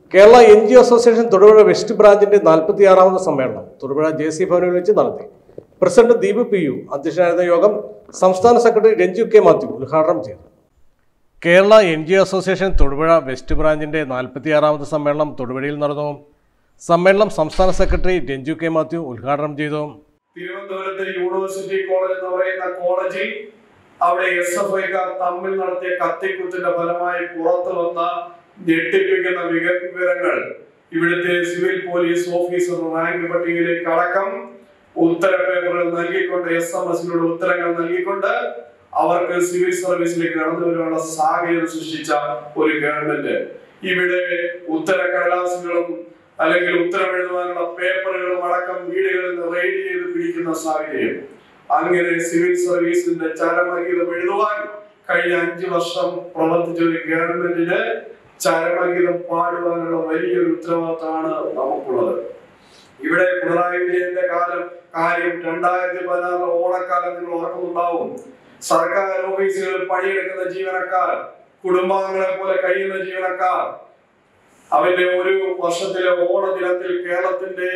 Kerala N G O association Thodupuzha west ബ്രാഞ്ചിന്റെ നാൽപ്പത്തിയാറാമത് സമ്മേളനം തൊടുപുഴ ജെ സി ഭവനിൽ വെച്ച് നടത്തി പ്രസിഡന്റ് ദീപ് പി യു അധ്യക്ഷനായിരുന്ന യോഗം സംസ്ഥാന സെക്രട്ടറി രഞ്ജു കെ മാത്യു ഉദ്ഘാടനം ചെയ്തു Kerala N G O association Thodupuzha west ബ്രാഞ്ചിന്റെ നാൽപ്പത്തിയാറാമത് സമ്മേളനം തൊടുപുഴയിൽ നടന്നു സമ്മേളനം സംസ്ഥാന സെക്രട്ടറി രഞ്ജു കെ മാത്യു ഉദ്ഘാടനം ചെയ്തു തിരുവനന്തപുരത്ത് യൂണിവേഴ്സിറ്റി കോളേജ് എന്ന് പറയുന്ന കോളേജിൽ അവിടെ എസ് എഫ് ഐക്കാർ തമ്മിൽ നടത്തിയ കത്തിക്കുത്തിന്റെ ഫലമായി പുറത്തു വന്ന ഞെട്ടിപ്പിക്കുന്ന വിക- വിവരങ്ങൾ ഇവിടുത്തെ സിവിൽ പോലീസ് ഓഫീസർ റാങ്ക് പട്ടികയിലേക്ക് അടക്കം ഉത്തര പേപ്പറുകൾ നൽകിക്കൊണ്ട് എസ് എം എസിലൂടെ ഉത്തരങ്ങൾ നൽകിക്കൊണ്ട് അവർക്ക് സിവിൽ സർവീസിലേക്ക് കടന്നു വരുവാനുള്ള സാഹചര്യം സൃഷ്ടിച്ച ഒരു ഗവൺമെന്റ് ഇവിടെ ഉത്തര കടലാസുകളും അല്ലെങ്കിൽ ഉത്തരം എഴുതുവാനുള്ള പേപ്പറുകളും അടക്കം വീടുകളിൽ നിന്ന് റെയ്ഡ് ചെയ്ത് പിടിക്കുന്ന സാഹചര്യം അങ്ങനെ സിവിൽ സർവീസിന്റെ ചരമഗീതം എഴുതുവാൻ കഴിഞ്ഞ അഞ്ചു വർഷം പ്രവർത്തിച്ച ഒരു ഗവൺമെന്റിന് ചരമഗീതം പാടുവാനുള്ള വലിയൊരു ഉത്തരവാദിത്തമാണ് നമുക്കുള്ളത് ഇവിടെ പിണറായി വിജയന്റെ കാലം കാര്യം രണ്ടായിരത്തി പതിനാറിലെ ഓണക്കാലം നിങ്ങൾ ഓർക്കുന്നുണ്ടാവും സർക്കാർ ഓഫീസുകളിൽ പണിയെടുക്കുന്ന ജീവനക്കാർ കുടുംബാംഗങ്ങളെ പോലെ കഴിയുന്ന ജീവനക്കാർ അവന്റെ ഒരു വർഷത്തിലെ ഓണദിനത്തിൽ കേരളത്തിന്റെ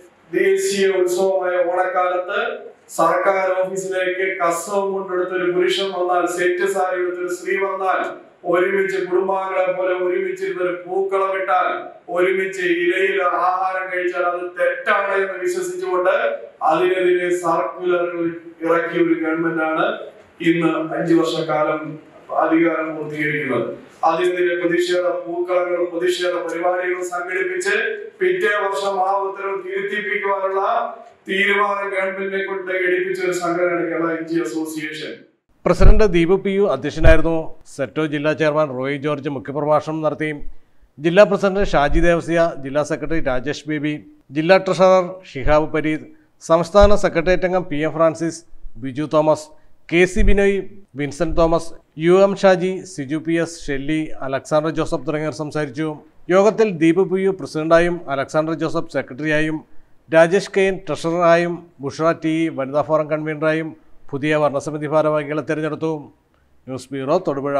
ദേശീയ ഉത്സവമായ ഓണക്കാലത്ത് സർക്കാർ ഓഫീസിലേക്ക് കസവും കൊണ്ടെടുത്ത ഒരു പുരുഷൻ വന്നാൽ സെറ്റ് സാരി എടുത്ത ഒരു സ്ത്രീ വന്നാൽ ഒരുമിച്ച് കുടുംബാംഗങ്ങളെ പോലെ ഒരുമിച്ചിരുന്ന ഒരു പൂക്കളം ഇട്ടാൽ ഒരുമിച്ച് ഇലയിൽ ആഹാരം കഴിച്ചാൽ അത് തെറ്റാണ് എന്ന് വിശ്വസിച്ചുകൊണ്ട് അതിനെതിരെ സർക്കുലറുകൾ ഇറക്കിയ ഒരു ഗവൺമെന്റാണ് ഇന്ന് അഞ്ചു വർഷക്കാലം അധികാരം പൂർത്തീകരിക്കുന്നത് അതിനെതിരെ പ്രതിഷേധ പൂക്കളങ്ങളും പ്രതിഷേധ പരിപാടികളും സംഘടിപ്പിച്ച് പിറ്റേ വർഷം ആ ഉത്തരവ് തിരുത്തിപ്പിക്കുവാനുള്ള തീരുമാനം ഗവൺമെന്റിനെ കൊണ്ട് എടുപ്പിച്ച ഒരു സംഘടനയാണ് Kerala N G association president Deepu P U അധ്യക്ഷനായിരുന്നു സെറ്റോ ജില്ലാ ചെയർമാൻ റോയ് ജോർജ് മുഖ്യപ്രഭാഷണം നടത്തി ജില്ലാ പ്രസിഡന്റ് ഷാജി ദേവസിയ ജില്ലാ സെക്രട്ടറി രാജേഷ് ബേബി ജില്ലാ ട്രഷറർ ഷിഹാബ് പരീദ് സംസ്ഥാന സെക്രട്ടേറിയറ്റ് അംഗം P M Francis Biju Thomas K C Binoy Vincent Thomas U M Shaji Siju P S Shelly Alexander Joseph തുടങ്ങിയവർ സംസാരിച്ചു യോഗത്തിൽ ദീപു പി യു പ്രസിഡന്റായും അലക്സാണ്ടർ ജോസഫ് സെക്രട്ടറിയായും രാജേഷ് കെയിൻ ട്രഷററായും ബുഷ്ര ടി ഇ വനിതാ ഫോറം കൺവീനറായും പുതിയ ഭരണസമിതി ഭാരവാഹികളെ തിരഞ്ഞെടുത്തു ന്യൂസ് ബ്യൂറോ തൊടുപുഴ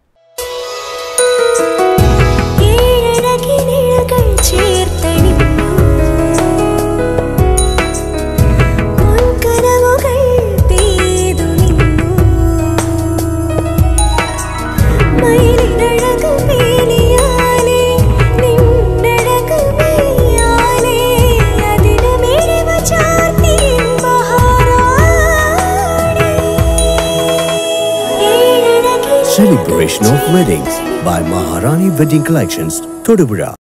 ഏഴകിനിഴകൾ ചേർത്തണിഞ്ഞു പൊൻകനവുകൾ പെയ്തു നിന്നു മയിലിനഴകു മേനിയാലേ നിന്നഴകു മെയ്യാലേ അതിനു മിഴിവ് ചാർത്തി മഹാറാണി ഏഴഴകിനിഴകൾ Celebration of Weddings by Maharani Wedding Collections, Todupuzha.